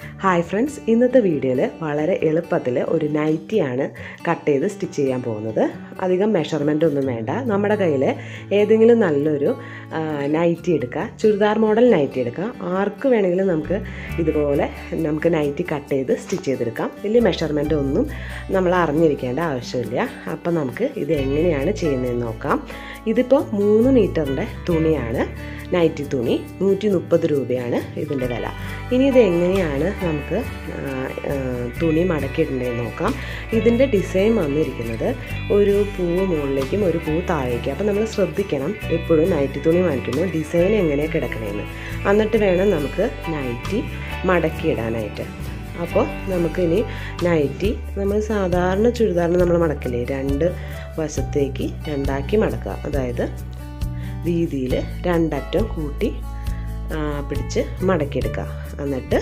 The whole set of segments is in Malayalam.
ഹായ് ഫ്രണ്ട്സ് ഇന്നത്തെ വീഡിയോയിൽ വളരെ എളുപ്പത്തിൽ ഒരു നൈറ്റിയാണ് കട്ട് ചെയ്ത് സ്റ്റിച്ച് ചെയ്യാൻ പോകുന്നത് അധികം മെഷർമെൻ്റ് ഒന്നും വേണ്ട നമ്മുടെ കയ്യിൽ ഏതെങ്കിലും നല്ലൊരു ആ, നൈറ്റി എടുക്കുക ചുരിദാർ മോഡൽ നൈറ്റി എടുക്കുക ആർക്ക് വേണമെങ്കിലും നമുക്ക് ഇതുപോലെ നമുക്ക് നൈറ്റി കട്ട് ചെയ്ത് സ്റ്റിച്ച് ചെയ്തെടുക്കാം വലിയ മെഷർമെൻ്റ് ഒന്നും നമ്മൾ അറിഞ്ഞിരിക്കേണ്ട ആവശ്യമില്ല അപ്പം നമുക്ക് ഇത് എങ്ങനെയാണ് ചെയ്യുന്നതെന്ന് നോക്കാം ഇതിപ്പോൾ മൂന്ന് മീറ്ററിൻ്റെ തുണിയാണ് നൈറ്റി തുണി നൂറ്റി മുപ്പത് രൂപയാണ് ഇതിൻ്റെ വില ഇനി ഇത് എങ്ങനെയാണ് നമുക്ക് ആ, ആ, തുണി മടക്കിയിട്ടുണ്ടെന്ന് നോക്കാം ഇതിൻ്റെ ഡിസൈൻ വന്നിരിക്കുന്നത് ഒരു പൂവ് മുകളിലേക്കും ഒരു പൂവ് താഴേക്കും അപ്പം നമ്മൾ ശ്രദ്ധിക്കണം എപ്പോഴും നൈറ്റി തുണി വാങ്ങിക്കുമ്പോൾ ഡിസൈൻ എങ്ങനെ കിടക്കണമെന്ന് എന്നിട്ട് വേണം നമുക്ക് നൈറ്റി മടക്കിയിടാനായിട്ട് അപ്പോൾ നമുക്കിനി നൈറ്റി നമ്മൾ സാധാരണ ചുരിദാറിന് നമ്മൾ മടക്കില്ലേ രണ്ട് വശത്തേക്ക് രണ്ടാക്കി മടക്കുക അതായത് വീതിയിൽ രണ്ടറ്റം കൂട്ടി ആ, പിടിച്ച് മടക്കിയെടുക്കുക എന്നിട്ട്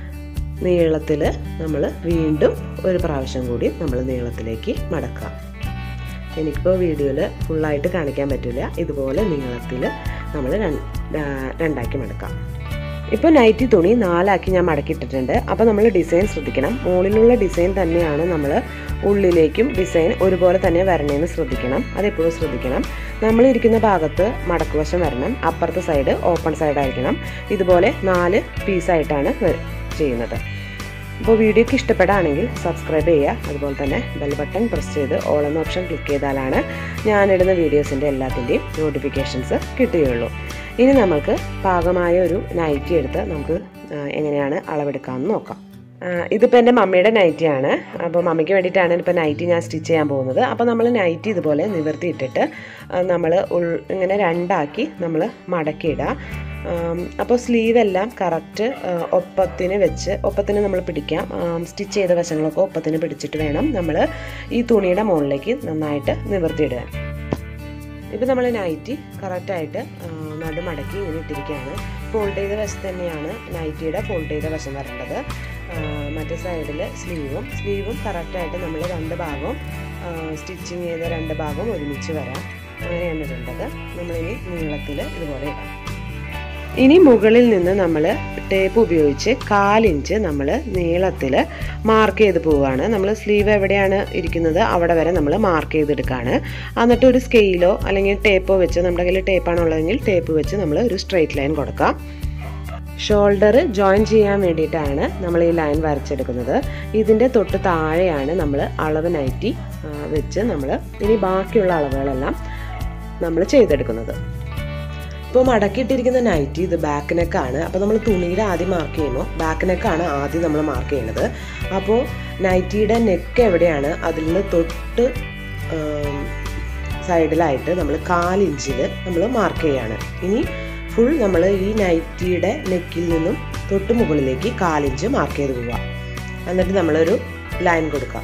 നീളത്തിൽ നമ്മൾ വീണ്ടും ഒരു പ്രാവശ്യം കൂടി നമ്മൾ നീളത്തിലേക്ക് മടക്കുക എനിക്കിപ്പോൾ വീഡിയോയിൽ ഫുള്ളായിട്ട് കാണിക്കാൻ പറ്റില്ല ഇതുപോലെ നീളത്തിൽ നമ്മൾ രണ്ടാക്കി മടക്കാം ഇപ്പോൾ നൈറ്റി തുണി നാലാക്കി ഞാൻ മടക്കിയിട്ടിട്ടുണ്ട് അപ്പോൾ നമ്മൾ ഡിസൈൻ ശ്രദ്ധിക്കണം മുകളിലുള്ള ഡിസൈൻ തന്നെയാണ് നമ്മൾ ഉള്ളിലേക്കും ഡിസൈൻ ഒരുപോലെ തന്നെ വരണേന്ന് ശ്രദ്ധിക്കണം അതെപ്പോഴും ശ്രദ്ധിക്കണം നമ്മൾ ഇരിക്കുന്ന ഭാഗത്ത് മടക്കുവശം വരണം അപ്പുറത്തെ സൈഡ് ഓപ്പൺ സൈഡ് ആയിരിക്കണം ഇതുപോലെ നാല് പീസായിട്ടാണ് ചെയ്യുന്നത് അപ്പോൾ വീഡിയോക്ക് ഇഷ്ടപ്പെടുകയാണെങ്കിൽ സബ്സ്ക്രൈബ് ചെയ്യുക അതുപോലെ തന്നെ ബെൽ ബട്ടൺ പ്രസ് ചെയ്ത് ഓൾ എന്ന ഓപ്ഷൻ ക്ലിക്ക് ചെയ്താലാണ് ഞാനിടുന്ന വീഡിയോസിൻ്റെ എല്ലാത്തിൻ്റെയും നോട്ടിഫിക്കേഷൻസ് കിട്ടുകയുള്ളൂ ഇനി നമുക്ക് പാകമായ ഒരു നൈറ്റി എടുത്ത് നമുക്ക് ആ, എങ്ങനെയാണ് അളവെടുക്കാമെന്ന് നോക്കാം ഇതിപ്പോൾ എൻ്റെ മമ്മിയുടെ നൈറ്റിയാണ് അപ്പോൾ മമ്മിക്ക് വേണ്ടിയിട്ടാണ് ഇപ്പോൾ നൈറ്റി ഞാൻ സ്റ്റിച്ച് ചെയ്യാൻ പോകുന്നത് അപ്പോൾ നമ്മൾ നൈറ്റി ഇതുപോലെ നിവർത്തിയിട്ടിട്ട് നമ്മൾ ഉൾ ഇങ്ങനെ രണ്ടാക്കി നമ്മൾ മടക്കിയിടുക അപ്പോൾ സ്ലീവ് എല്ലാം കറക്റ്റ് ഒപ്പത്തിന് വെച്ച് ഒപ്പത്തിന് നമ്മൾ പിടിക്കാം സ്റ്റിച്ച് ചെയ്ത വശങ്ങളൊക്കെ ഒപ്പത്തിന് പിടിച്ചിട്ട് വേണം നമ്മൾ ഈ തുണിയുടെ മുകളിലേക്ക് നന്നായിട്ട് നിവർത്തിയിടുക ഇപ്പം നമ്മൾ നൈറ്റി കറക്റ്റായിട്ട് നടുമടക്കി ഇങ്ങനെ ഇട്ടിരിക്കുകയാണ് ഫോൾഡ് ചെയ്ത വശം തന്നെയാണ് നൈറ്റിയുടെ ഫോൾഡ് ചെയ്ത വശം വരേണ്ടത് ആ, മറ്റേ സൈഡിൽ സ്ലീവും സ്ലീവും കറക്റ്റായിട്ട് നമ്മൾ രണ്ട് ഭാഗവും സ്റ്റിച്ചിങ് ചെയ്ത രണ്ട് ഭാഗവും ഒരുമിച്ച് വരാം അങ്ങനെയാണ് ഇടേണ്ടത് നമ്മളിനി നീളത്തിൽ ഇതുപോലെ ഇടാം ഇനി മുകളിൽ നിന്ന് നമ്മൾ ടേപ്പ് ഉപയോഗിച്ച് കാലിഞ്ച് നമ്മൾ നീളത്തിൽ മാർക്ക് ചെയ്ത് പോവുകയാണ് നമ്മൾ സ്ലീവ് എവിടെയാണ് ഇരിക്കുന്നത് അവിടെ വരെ നമ്മൾ മാർക്ക് ചെയ്തെടുക്കുകയാണ് എന്നിട്ട് ഒരു സ്കെയിലോ അല്ലെങ്കിൽ ടേപ്പോ വെച്ച് നമ്മുടെ കയ്യിൽ ടേപ്പാണ് ഉള്ളതെങ്കിൽ ടേപ്പ് വെച്ച് നമ്മൾ ഒരു സ്ട്രെയിറ്റ് ലൈൻ കൊടുക്കാം ഷോൾഡർ ജോയിൻ ചെയ്യാൻ വേണ്ടിയിട്ടാണ് നമ്മൾ ഈ ലൈൻ വരച്ചെടുക്കുന്നത് ഇതിൻ്റെ തൊട്ട് താഴെയാണ് നമ്മൾ അളവ് നൈറ്റി ആ, വെച്ച് നമ്മൾ ഇനി ബാക്കിയുള്ള അളവുകളെല്ലാം നമ്മൾ ചെയ്തെടുക്കുന്നത് ഇപ്പോൾ മടക്കിയിട്ടിരിക്കുന്ന നൈറ്റി ഇത് ബാക്ക് നെക്കാണ് അപ്പോൾ നമ്മൾ തുണിയുടെ ആദ്യം മാർക്ക് ചെയ്യുമ്പോൾ ബാക്ക് നെക്കാണ് ആദ്യം നമ്മൾ മാർക്ക് ചെയ്യുന്നത് അപ്പോൾ നൈറ്റിയുടെ നെക്ക് എവിടെയാണ് അതിൽ നിന്ന് തൊട്ട് സൈഡിലായിട്ട് നമ്മൾ കാലിഞ്ചിൽ നമ്മൾ മാർക്ക് ചെയ്യാണ് ഇനി ഫുൾ നമ്മൾ ഈ നൈറ്റിയുടെ നെക്കിൽ നിന്നും തൊട്ട് മുകളിലേക്ക് കാലിഞ്ച് മാർക്ക് ചെയ്ത് പോവുക എന്നിട്ട് നമ്മളൊരു ലൈൻ കൊടുക്കാം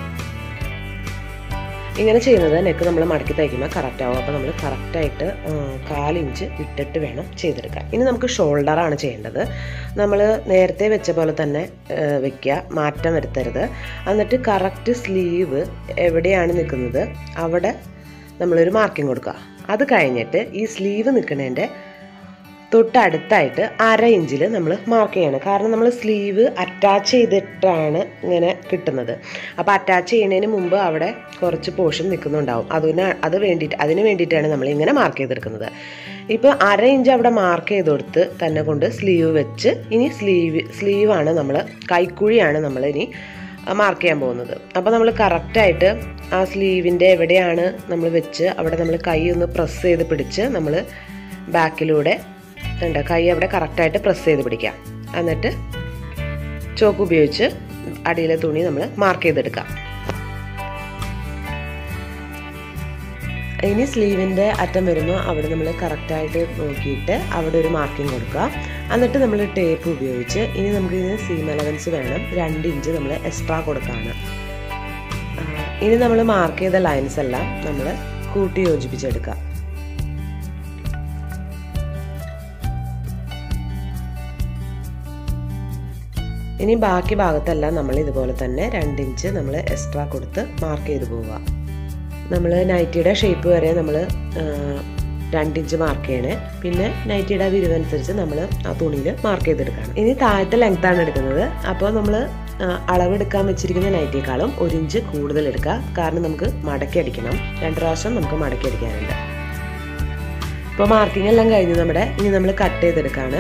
ഇങ്ങനെ ചെയ്യുന്നത് നെക്ക് നമ്മൾ മടക്കി തയ്ക്കുമ്പോൾ കറക്റ്റ് ആവും അപ്പോൾ നമ്മൾ കറക്റ്റായിട്ട് കാലിഞ്ച് ഇട്ടിട്ട് വേണം ചെയ്തെടുക്കാൻ ഇനി നമുക്ക് ഷോൾഡറാണ് ചെയ്യേണ്ടത് നമ്മൾ നേരത്തെ വെച്ച പോലെ തന്നെ വെക്കുക മാറ്റം വരുത്തരുത് എന്നിട്ട് കറക്റ്റ് സ്ലീവ് എവിടെയാണ് നിൽക്കുന്നത് അവിടെ നമ്മളൊരു മാർക്കിംഗ് കൊടുക്കുക അത് കഴിഞ്ഞിട്ട് ഈ സ്ലീവ് നിൽക്കുന്നതിൻ്റെ തൊട്ടടുത്തായിട്ട് അര ഇഞ്ചിൽ നമ്മൾ മാർക്ക് ചെയ്യണം കാരണം നമ്മൾ സ്ലീവ് അറ്റാച്ച് ചെയ്തിട്ടാണ് ഇങ്ങനെ കിട്ടുന്നത് അപ്പോൾ അറ്റാച്ച് ചെയ്യുന്നതിന് മുമ്പ് അവിടെ കുറച്ച് പോർഷൻ നിൽക്കുന്നുണ്ടാവും അതിന് അത് വേണ്ടിയിട്ട് അതിന് വേണ്ടിയിട്ടാണ് നമ്മൾ ഇങ്ങനെ മാർക്ക് ചെയ്തെടുക്കുന്നത് ഇപ്പോൾ അര ഇഞ്ച് അവിടെ മാർക്ക് ചെയ്ത് കൊടുത്ത് തന്നെ കൊണ്ട് സ്ലീവ് വെച്ച് ഇനി സ്ലീവ് സ്ലീവാണ് നമ്മൾ കൈക്കുഴിയാണ് നമ്മൾ ഇനി മാർക്ക് ചെയ്യാൻ പോകുന്നത് അപ്പോൾ നമ്മൾ കറക്റ്റായിട്ട് ആ സ്ലീവിൻ്റെ എവിടെയാണ് നമ്മൾ വെച്ച് അവിടെ നമ്മൾ കൈ ഒന്ന് പ്രസ് ചെയ്ത് പിടിച്ച് നമ്മൾ ബാക്കിലൂടെ ഉണ്ട് കൈ അവിടെ കറക്റ്റായിട്ട് പ്രസ് ചെയ്ത് പിടിക്കാം എന്നിട്ട് ചോക്ക് ഉപയോഗിച്ച് അടിയിലെ തുണി നമ്മൾ മാർക്ക് ചെയ്തെടുക്കാം ഇനി സ്ലീവിൻ്റെ അറ്റം വരുമ്പോൾ അവിടെ നമ്മൾ കറക്റ്റായിട്ട് നോക്കിയിട്ട് അവിടെ ഒരു മാർക്കിംഗ് കൊടുക്കുക എന്നിട്ട് നമ്മൾ ടേപ്പ് ഉപയോഗിച്ച് ഇനി നമുക്ക് ഇതിന് സീം അലവൻസ് വേണം രണ്ട് ഇഞ്ച് നമ്മൾ എക്സ്ട്രാ കൊടുക്കുകയാണ് ആ, ഇനി നമ്മൾ മാർക്ക് ചെയ്ത ലൈൻസ് എല്ലാം നമ്മൾ കൂട്ടി യോജിപ്പിച്ചെടുക്കുക ഇനി ബാക്കി ഭാഗത്തെല്ലാം നമ്മൾ ഇതുപോലെ തന്നെ രണ്ട് ഇഞ്ച് നമ്മൾ എക്സ്ട്രാ കൊടുത്ത് മാർക്ക് ചെയ്ത് പോവുക നമ്മൾ നൈറ്റിയുടെ ഷേപ്പ് വരെ നമ്മൾ രണ്ടിഞ്ച് മാർക്ക് ചെയ്യണേ പിന്നെ നൈറ്റിയുടെ വിരിവനുസരിച്ച് നമ്മൾ ആ തുണിയിൽ മാർക്ക് ചെയ്തെടുക്കണം ഇനി താഴത്തെ ലെങ്ത് ആണ് എടുക്കുന്നത് അപ്പോൾ നമ്മൾ അളവെടുക്കാൻ വെച്ചിരിക്കുന്ന നൈറ്റിയേക്കാളും ഒരു ഇഞ്ച് കൂടുതൽ എടുക്കുക കാരണം നമുക്ക് മടക്കി അടിക്കണം രണ്ട് പ്രാവശ്യം നമുക്ക് മടക്കി അടിക്കാനുണ്ട് ഇപ്പോൾ മാർക്കിംഗ് എല്ലാം കഴിഞ്ഞു നമ്മുടെ ഇനി നമ്മൾ കട്ട് ചെയ്തെടുക്കുകയാണ്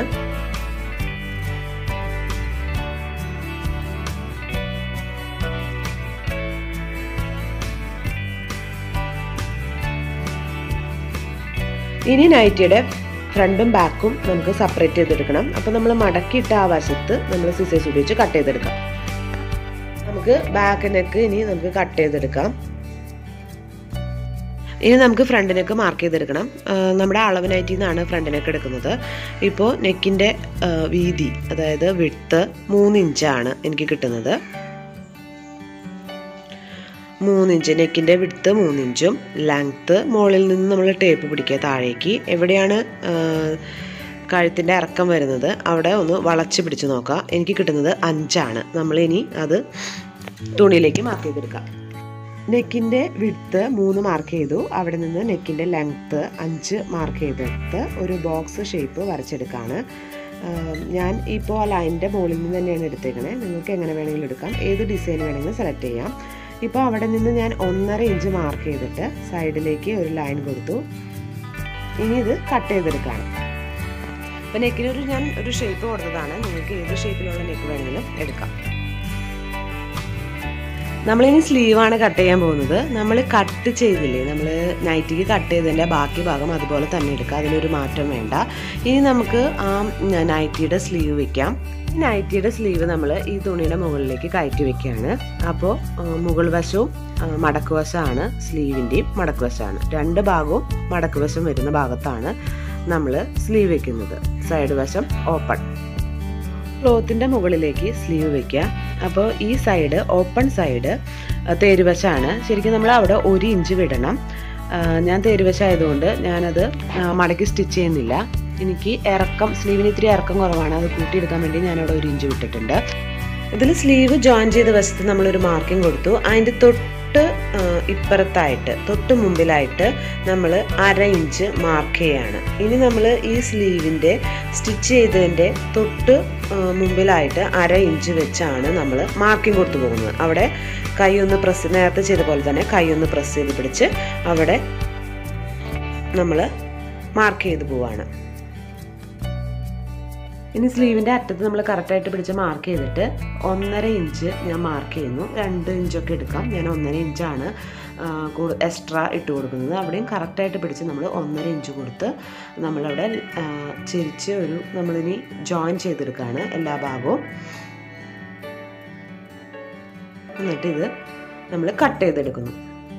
ഇനി നൈറ്റിയുടെ ഫ്രണ്ടും ബാക്കും നമുക്ക് സെപ്പറേറ്റ് ചെയ്തെടുക്കണം അപ്പോൾ നമ്മൾ മടക്കിയിട്ട ആ വശത്ത് നമ്മൾ സിസേഴ്സ് ഉപയോഗിച്ച് കട്ട് ചെയ്തെടുക്കാം നമുക്ക് ബാക്ക് നെക്ക് ഇനി നമുക്ക് കട്ട് ചെയ്തെടുക്കാം ഇനി നമുക്ക് ഫ്രണ്ട് നെക്ക് മാർക്ക് ചെയ്തെടുക്കണം നമ്മുടെ അളവ് നൈറ്റിൽ നിന്നാണ് ഫ്രണ്ട് നെക്ക് എടുക്കുന്നത് ഇപ്പോൾ നെക്കിൻ്റെ വീതി അതായത് വിട്ത്ത് മൂന്ന് ഇഞ്ചാണ് എനിക്ക് കിട്ടുന്നത് മൂന്നിഞ്ച് നെക്കിൻ്റെ വിടുത്ത് മൂന്നിഞ്ചും ലെങ്ത്ത് മുകളിൽ നിന്ന് നമ്മൾ ടേപ്പ് പിടിക്കുക താഴേക്ക് എവിടെയാണ് കഴുത്തിൻ്റെ ഇറക്കം വരുന്നത് അവിടെ ഒന്ന് വളച്ച് പിടിച്ച് നോക്കുക എനിക്ക് കിട്ടുന്നത് അഞ്ചാണ് നമ്മളിനി അത് തുണിയിലേക്ക് മാർക്ക് ചെയ്തെടുക്കാം നെക്കിൻ്റെ വിടുത്ത് മൂന്ന് മാർക്ക് ചെയ്തു അവിടെ നിന്ന് നെക്കിൻ്റെ ലെങ്ത്ത് അഞ്ച് മാർക്ക് ചെയ്തെടുത്ത് ഒരു ബോക്സ് ഷേപ്പ് വരച്ചെടുക്കുകയാണ് ഞാൻ ഇപ്പോൾ ആ ലൈനിൻ്റെ മുകളിൽ നിന്ന് തന്നെയാണ് എടുത്തേക്കണേ നിങ്ങൾക്ക് എങ്ങനെ വേണമെങ്കിലും എടുക്കാം ഏത് ഡിസൈൻ വേണമെങ്കിലും സെലക്ട് ചെയ്യാം ഇപ്പോൾ അവിടെ നിന്ന് ഞാൻ ഒന്നര ഇഞ്ച് മാർക്ക് ചെയ്തിട്ട് സൈഡിലേക്ക് ഒരു ലൈൻ കൊടുത്തു ഇനി ഇത് കട്ട് ചെയ്തെടുക്കുകയാണ് അപ്പോൾ നെക്കിനൊരു ഞാൻ ഒരു ഷേപ്പ് കൊടുത്തതാണ് നിങ്ങൾക്ക് ഏത് ഷേപ്പിലുള്ള നെക്ക് വേണമെങ്കിലും എടുക്കാം നമ്മളിനി സ്ലീവാണ് കട്ട് ചെയ്യാൻ പോകുന്നത് നമ്മൾ കട്ട് ചെയ്തില്ലേ നമ്മൾ നൈറ്റിക്ക് കട്ട് ചെയ്തതിൻ്റെ ബാക്കി ഭാഗം അതുപോലെ തന്നെ എടുക്കുക അതിനൊരു മാറ്റം വേണ്ട ഇനി നമുക്ക് ആ നൈറ്റിയുടെ സ്ലീവ് വെക്കാം ഈ നൈറ്റിയുടെ സ്ലീവ് നമ്മൾ ഈ തുണിയുടെ മുകളിലേക്ക് കയറ്റി വെക്കുകയാണ് അപ്പോൾ മുകൾ വശവും മടക്ക് വശമാണ് സ്ലീവിൻ്റെയും മടക്ക് വശമാണ് രണ്ട് ഭാഗവും മടക്ക് വശം വരുന്ന ഭാഗത്താണ് നമ്മൾ സ്ലീവ് വെക്കുന്നത് സൈഡ് വശം ഓപ്പൺ ക്ലോത്തിൻ്റെ മുകളിലേക്ക് സ്ലീവ് വെക്കുക അപ്പോൾ ഈ സൈഡ് ഓപ്പൺ സൈഡ് തേരുവശമാണ് ശരിക്കും നമ്മൾ അവിടെ ഒരു ഇഞ്ച് വിടണം ഞാൻ തേരുവശമായതുകൊണ്ട് ഞാനത് മടക്കി സ്റ്റിച്ച് ചെയ്യുന്നില്ല എനിക്ക് ഇറക്കം സ്ലീവിന് ഇത്തിരി ഇറക്കം കുറവാണ് അത് കൂട്ടിയെടുക്കാൻ വേണ്ടി ഞാനവിടെ ഒരു ഇഞ്ച് വിട്ടിട്ടുണ്ട് ഇതിൽ സ്ലീവ് ജോയിൻ ചെയ്ത വശത്ത് നമ്മളൊരു മാർക്കിംഗ് കൊടുത്തു അതിൻ്റെ തൊട്ട് ഇപ്പുറത്തായിട്ട് തൊട്ട് മുമ്പിലായിട്ട് നമ്മൾ അര ഇഞ്ച് മാർക്ക് ചെയ്യാണ് ഇനി നമ്മൾ ഈ സ്ലീവിൻ്റെ സ്റ്റിച്ച് ചെയ്തതിൻ്റെ തൊട്ട് മുമ്പിലായിട്ട് അര ഇഞ്ച് വെച്ചാണ് നമ്മൾ മാർക്കിംഗ് കൊടുത്തു പോകുന്നത് അവിടെ കൈ ഒന്ന് പ്രസ് നേരത്തെ ചെയ്ത പോലെ തന്നെ കൈ ഒന്ന് പ്രസ് ചെയ്ത് പിടിച്ച് അവിടെ നമ്മൾ മാർക്ക് ചെയ്ത് പോവാണ് ഇനി സ്ലീവിൻ്റെ അറ്റത്ത് നമ്മൾ കറക്റ്റായിട്ട് പിടിച്ച് മാർക്ക് ചെയ്തിട്ട് ഒന്നര ഇഞ്ച് ഞാൻ മാർക്ക് ചെയ്യുന്നു രണ്ട് ഇഞ്ചൊക്കെ എടുക്കാം ഞാൻ ഒന്നര ഇഞ്ചാണ് എക്സ്ട്രാ ഇട്ട് കൊടുക്കുന്നത് അവിടെയും കറക്റ്റായിട്ട് പിടിച്ച് നമ്മൾ ഒന്നര ഇഞ്ച് കൊടുത്ത് നമ്മളവിടെ ചിരിച്ച് ഒരു നമ്മളിനി ജോയിൻ ചെയ്തെടുക്കുകയാണ് എല്ലാ ഭാഗവും എന്നിട്ട് ഇത് നമ്മൾ കട്ട് ചെയ്തെടുക്കുന്നു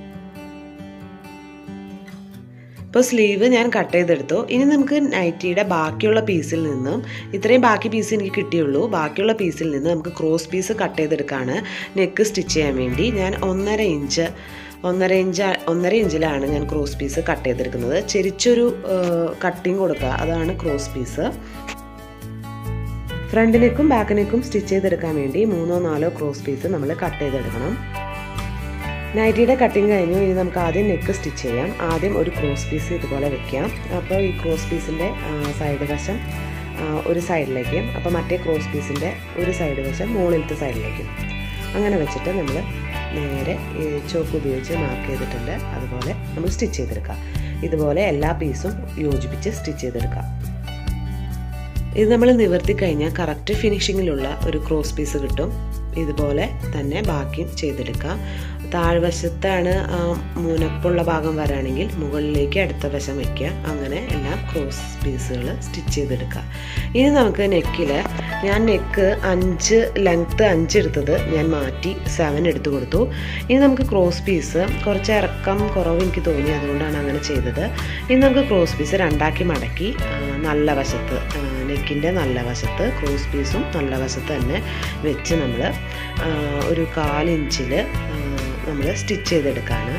ഇപ്പോൾ സ്ലീവ് ഞാൻ കട്ട് ചെയ്തെടുത്തു ഇനി നമുക്ക് നൈറ്റിയുടെ ബാക്കിയുള്ള പീസിൽ നിന്നും ഇത്രയും ബാക്കി പീസ് എനിക്ക് കിട്ടിയുള്ളൂ ബാക്കിയുള്ള പീസിൽ നിന്ന് നമുക്ക് ക്രോസ് പീസ് കട്ട് ചെയ്തെടുക്കുകയാണ് നെക്ക് സ്റ്റിച്ച് ചെയ്യാൻ വേണ്ടി ഞാൻ ഒന്നര ഇഞ്ച് ഒന്നര ഇഞ്ച് ഒന്നര ഇഞ്ചിലാണ് ഞാൻ ക്രോസ് പീസ് കട്ട് ചെയ്തെടുക്കുന്നത് ചെരിച്ചൊരു കട്ടിങ് കൊടുക്കുക അതാണ് ക്രോസ് പീസ് ഫ്രണ്ട് നെക്കും ബാക്ക് നെക്കും സ്റ്റിച്ച് ചെയ്തെടുക്കാൻ വേണ്ടി മൂന്നോ നാലോ ക്രോസ് പീസ് നമ്മൾ കട്ട് ചെയ്തെടുക്കണം നൈറ്റിയുടെ കട്ടിങ് കഴിഞ്ഞു ഇനി നമുക്ക് ആദ്യം നെക്ക് സ്റ്റിച്ച് ചെയ്യാം ആദ്യം ഒരു ക്രോസ് പീസ് ഇതുപോലെ വെക്കാം അപ്പോൾ ഈ ക്രോസ് പീസിൻ്റെ സൈഡ് വശം ഒരു സൈഡിലേക്കും അപ്പോൾ മറ്റേ ക്രോസ് പീസിൻ്റെ ഒരു സൈഡ് വശം മുകളിലത്തെ സൈഡിലേക്കും അങ്ങനെ വെച്ചിട്ട് നമ്മൾ നേരെ ചോക്ക് ഉപയോഗിച്ച് മാർക്ക് ചെയ്തിട്ടുണ്ട് അതുപോലെ നമ്മൾ സ്റ്റിച്ച് ചെയ്തെടുക്കാം ഇതുപോലെ എല്ലാ പീസും യോജിപ്പിച്ച് സ്റ്റിച്ച് ചെയ്തെടുക്കാം ഇത് നമ്മൾ നിവർത്തി കഴിഞ്ഞാൽ കറക്റ്റ് ഫിനിഷിങ്ങിലുള്ള ഒരു ക്രോസ് പീസ് കിട്ടും ഇതുപോലെ തന്നെ ബാക്കിയും ചെയ്തെടുക്കാം താഴ്വശത്താണ് ആ മുനപ്പുള്ള ഭാഗം വരാണെങ്കിൽ മുകളിലേക്ക് അടുത്ത വശം വയ്ക്കുക അങ്ങനെ എല്ലാം ക്രോസ് പീസുകൾ സ്റ്റിച്ച് ചെയ്തെടുക്കുക ഇനി നമുക്ക് നെക്കിൽ ഞാൻ നെക്ക് അഞ്ച് ലെങ്ത്ത് അഞ്ച് എടുത്തത് ഞാൻ മാറ്റി സെവൻ എടുത്തു കൊടുത്തു ഇനി നമുക്ക് ക്രോസ് പീസ് കുറച്ച് ഇറക്കം കുറവ് എനിക്ക് തോന്നി അതുകൊണ്ടാണ് അങ്ങനെ ചെയ്തത് ഇനി നമുക്ക് ക്രോസ് പീസ് രണ്ടാക്കി മടക്കി നല്ല വശത്ത് നെക്കിൻ്റെ നല്ല വശത്ത് ക്രോസ് പീസും നല്ല വശത്ത് തന്നെ വെച്ച് നമ്മൾ ഒരു കാലിഞ്ചിൽ നമ്മൾ സ്റ്റിച്ച് ചെയ്തെടുക്കുകയാണ്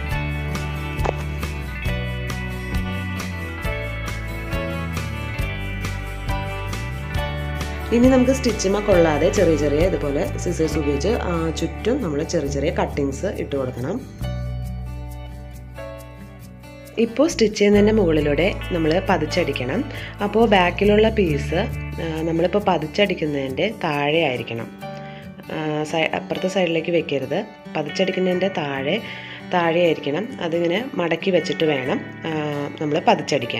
ഇനി നമുക്ക് സ്റ്റിച്ചുമ കൊള്ളാതെ ചെറിയ ചെറിയ ഇതുപോലെ സിസേഴ്സ് ഉപയോഗിച്ച് ചുറ്റും നമ്മൾ ചെറിയ ചെറിയ കട്ടിങ്സ് ഇട്ട് കൊടുക്കണം ഇപ്പോൾ സ്റ്റിച്ച് ചെയ്യുന്നതിൻ്റെ മുകളിലൂടെ നമ്മൾ പതിച്ചടിക്കണം അപ്പോൾ ബാക്കിലുള്ള പീസ് നമ്മളിപ്പോൾ പതിച്ചടിക്കുന്നതിൻ്റെ താഴെ ആയിരിക്കണം സൈ അപ്പുറത്തെ സൈഡിലേക്ക് വെക്കരുത് പതിച്ചടിക്കുന്നതിൻ്റെ താഴെ താഴെ ആയിരിക്കണം അതിങ്ങനെ മടക്കി വെച്ചിട്ട് വേണം നമ്മൾ പതിച്ചടിക്കാൻ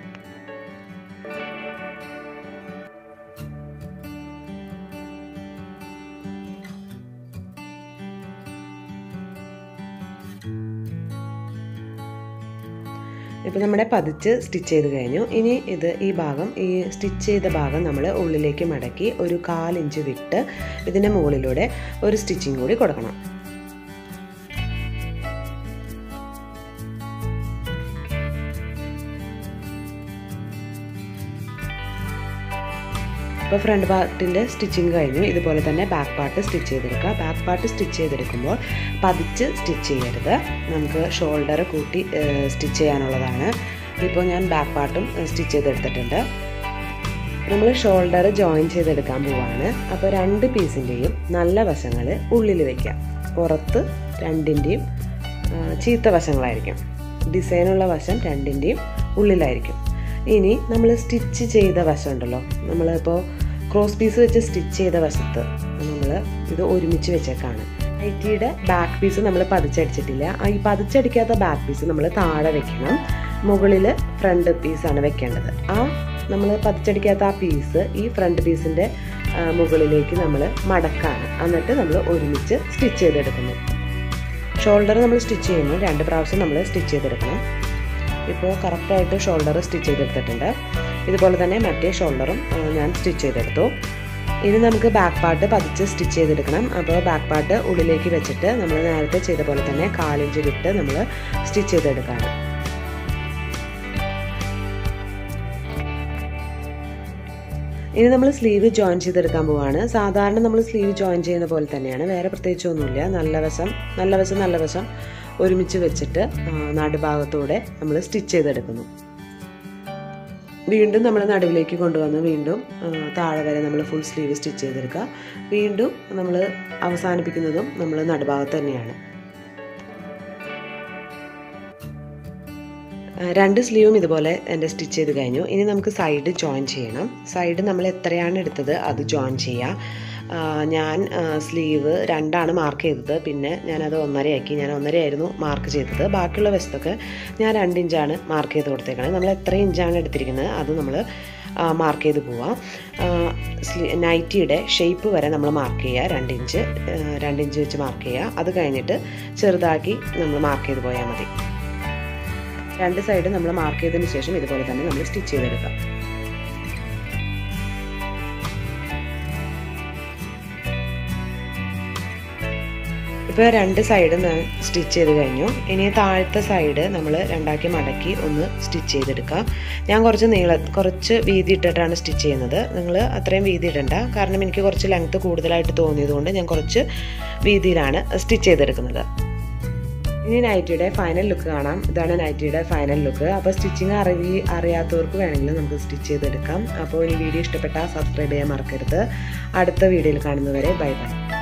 ഇപ്പോൾ നമ്മുടെ പതിച്ച് സ്റ്റിച്ച് ചെയ്ത് കഴിഞ്ഞു ഇനി ഇത് ഈ ഭാഗം ഈ സ്റ്റിച്ച് ചെയ്ത ഭാഗം നമ്മൾ ഉള്ളിലേക്ക് മടക്കി ഒരു കാലിഞ്ച് വിട്ട് ഇതിൻ്റെ മുകളിലൂടെ ഒരു സ്റ്റിച്ചിങ് കൂടി കൊടുക്കണം ഇപ്പോൾ ഫ്രണ്ട് പാർട്ടിൻ്റെ സ്റ്റിച്ചിങ് കഴിഞ്ഞു ഇതുപോലെ തന്നെ ബാക്ക് പാർട്ട് സ്റ്റിച്ച് ചെയ്തെടുക്കുക ബാക്ക് പാർട്ട് സ്റ്റിച്ച് ചെയ്തെടുക്കുമ്പോൾ പതിച്ച് സ്റ്റിച്ച് ചെയ്യരുത് നമുക്ക് ഷോൾഡർ കൂട്ടി സ്റ്റിച്ച് ചെയ്യാനുള്ളതാണ് ഇപ്പോൾ ഞാൻ ബാക്ക് പാർട്ടും സ്റ്റിച്ച് ചെയ്തെടുത്തിട്ടുണ്ട് നമ്മൾ ഷോൾഡർ ജോയിൻ ചെയ്തെടുക്കാൻ പോവാണ് അപ്പോൾ രണ്ട് പീസിൻ്റെയും നല്ല വശങ്ങൾ ഉള്ളിൽ വയ്ക്കാം പുറത്ത് രണ്ടിൻ്റെയും ചീത്ത വശങ്ങളായിരിക്കും ഡിസൈനുള്ള വശം രണ്ടിൻ്റെയും ഉള്ളിലായിരിക്കും ഇനി നമ്മൾ സ്റ്റിച്ച് ചെയ്ത വശം ഉണ്ടല്ലോ നമ്മളിപ്പോൾ ക്രോസ് പീസ് വെച്ച് സ്റ്റിച്ച് ചെയ്ത വശത്ത് നമ്മൾ ഇത് ഒരുമിച്ച് വെച്ചേക്കാണ് നൈറ്റിയുടെ ബാക്ക് പീസ് നമ്മൾ പതിച്ചടിച്ചിട്ടില്ല ഈ പതിച്ചടിക്കാത്ത ബാക്ക് പീസ് നമ്മൾ താഴെ വെക്കണം മുകളിൽ ഫ്രണ്ട് പീസാണ് വെക്കേണ്ടത് ആ നമ്മൾ പതിച്ചടിക്കാത്ത ആ പീസ് ഈ ഫ്രണ്ട് പീസിൻ്റെ മുകളിലേക്ക് നമ്മൾ മടക്കാണ് എന്നിട്ട് നമ്മൾ ഒരുമിച്ച് സ്റ്റിച്ച് ചെയ്തെടുക്കുന്നു ഷോൾഡർ നമ്മൾ സ്റ്റിച്ച് ചെയ്യുമ്പോൾ രണ്ട് പ്രാവശ്യം നമ്മൾ സ്റ്റിച്ച് ചെയ്തെടുക്കണം ഇപ്പോൾ കറക്റ്റായിട്ട് ഷോൾഡർ സ്റ്റിച്ച് ചെയ്തെടുത്തിട്ടുണ്ട് ഇതുപോലെ തന്നെ മറ്റേ ഷോൾഡറും ഞാൻ സ്റ്റിച്ച് ചെയ്തെടുത്തു ഇനി നമുക്ക് ബാക്ക് പാർട്ട് പതിച്ച് സ്റ്റിച്ച് ചെയ്തെടുക്കണം അപ്പോൾ ബാക്ക് പാർട്ട് ഉള്ളിലേക്ക് വെച്ചിട്ട് നമ്മൾ നേരത്തെ ചെയ്ത പോലെ തന്നെ കാലിഞ്ച് വിട്ട് നമ്മൾ സ്റ്റിച്ച് ചെയ്തെടുക്കുകയാണ് ഇനി നമ്മൾ സ്ലീവ് ജോയിൻ ചെയ്തെടുക്കാൻ പോവാണ് സാധാരണ നമ്മൾ സ്ലീവ് ജോയിൻ ചെയ്യുന്ന പോലെ തന്നെയാണ് വേറെ പ്രത്യേകിച്ചൊന്നുമില്ല നല്ല വശം നല്ല വശം നല്ല വശം ഒരുമിച്ച് വെച്ചിട്ട് നടുഭാഗത്തൂടെ നമ്മൾ സ്റ്റിച്ച് ചെയ്തെടുക്കുന്നു വീണ്ടും നമ്മൾ നടുവിലേക്ക് കൊണ്ടുവന്ന് വീണ്ടും താഴെ വരെ നമ്മൾ ഫുൾ സ്ലീവ് സ്റ്റിച്ച് ചെയ്തെടുക്കുക വീണ്ടും നമ്മൾ അവസാനിപ്പിക്കുന്നതും നമ്മൾ നടുഭാഗത്ത് തന്നെയാണ് രണ്ട് സ്ലീവും ഇതുപോലെ എൻ്റെ സ്റ്റിച്ച് ചെയ്ത് കഴിഞ്ഞു ഇനി നമുക്ക് സൈഡ് ജോയിൻ ചെയ്യണം സൈഡ് നമ്മൾ എത്രയാണ് എടുത്തത് അത് ജോയിൻ ചെയ്യുക ഞാൻ സ്ലീവ് രണ്ടാണ് മാർക്ക് ചെയ്തത് പിന്നെ ഞാനത് ഒന്നരയാക്കി ഞാൻ ഒന്നരയായിരുന്നു മാർക്ക് ചെയ്തത് ബാക്കിയുള്ള വശത്തൊക്കെ ഞാൻ രണ്ട് ഇഞ്ചാണ് മാർക്ക് ചെയ്ത് കൊടുത്തേക്കണത് നമ്മൾ എത്ര ഇഞ്ചാണ് എടുത്തിരിക്കുന്നത് അത് നമ്മൾ മാർക്ക് ചെയ്ത് പോവാം നൈറ്റിയുടെ ഷേപ്പ് വരെ നമ്മൾ മാർക്ക് ചെയ്യുക രണ്ട് ഇഞ്ച് രണ്ട് ഇഞ്ച് വെച്ച് മാർക്ക് ചെയ്യുക അത് കഴിഞ്ഞിട്ട് ചെറുതാക്കി നമ്മൾ മാർക്ക് ചെയ്ത് പോയാൽ മതി രണ്ട് സൈഡ് നമ്മൾ മാർക്ക് ചെയ്തതിന് ശേഷം ഇതുപോലെ തന്നെ നമ്മൾ സ്റ്റിച്ച് ചെയ്തെടുക്കാം ഇപ്പോൾ രണ്ട് സൈഡ് സ്റ്റിച്ച് ചെയ്ത് കഴിഞ്ഞു ഇനി താഴത്തെ സൈഡ് നമ്മൾ രണ്ടാക്കി മടക്കി ഒന്ന് സ്റ്റിച്ച് ചെയ്തെടുക്കാം ഞാൻ കുറച്ച് നീള കുറച്ച് വീതി ഇട്ടിട്ടാണ് സ്റ്റിച്ച് ചെയ്യുന്നത് നിങ്ങൾ അത്രയും വീതി ഇടണ്ട കാരണം എനിക്ക് കുറച്ച് ലെങ്ത്ത് കൂടുതലായിട്ട് തോന്നിയതുകൊണ്ട് ഞാൻ കുറച്ച് വീതിയിലാണ് സ്റ്റിച്ച് ചെയ്തെടുക്കുന്നത് ഇനി നൈറ്റിയുടെ ഫൈനൽ ലുക്ക് കാണാം ഇതാണ് നൈറ്റിയുടെ ഫൈനൽ ലുക്ക് അപ്പോൾ സ്റ്റിച്ചിങ് അറിയി അറിയാത്തവർക്ക് വേണമെങ്കിൽ നമുക്ക് സ്റ്റിച്ച് ചെയ്തെടുക്കാം അപ്പോൾ ഈ വീഡിയോ ഇഷ്ടപ്പെട്ടാൽ സബ്സ്ക്രൈബ് ചെയ്യാൻ മറക്കരുത് അടുത്ത വീഡിയോയിൽ കാണുന്നവരെ ബൈ ബൈ